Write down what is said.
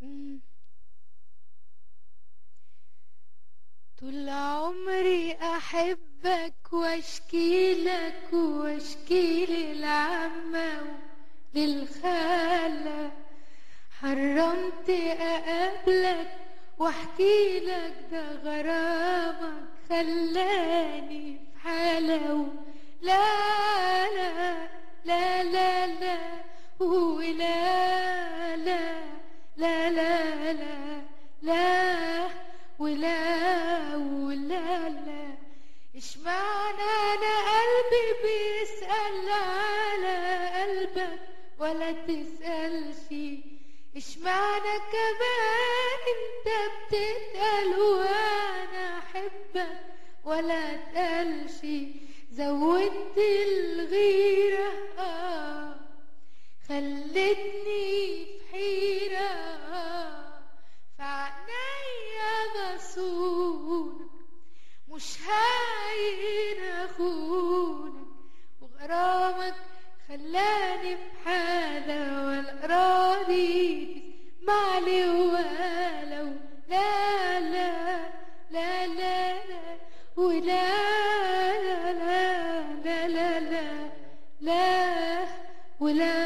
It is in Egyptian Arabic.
مم. طول عمري احبك واشكي لك واشكي للعمة وللخالة حرمت اقابلك واحكي لك ده غرامك خلاني في حالة لا لا لا لا لا ولا لا لا لا لا لا ولا ولا لا اشمعنى انا قلبي بيسأل على قلبك ولا تسألش اشمعنى كمان انت بتتقل وانا احبك ولا تقلش زودت الغيرة آه خلتني في حيرة في عينيا بصونك مش هاين اخونك وغرامك خلاني في حالة ولا راضي تسمع لي ولو لا لا لا لا لا ولا لا لا لا لا لا لا ولا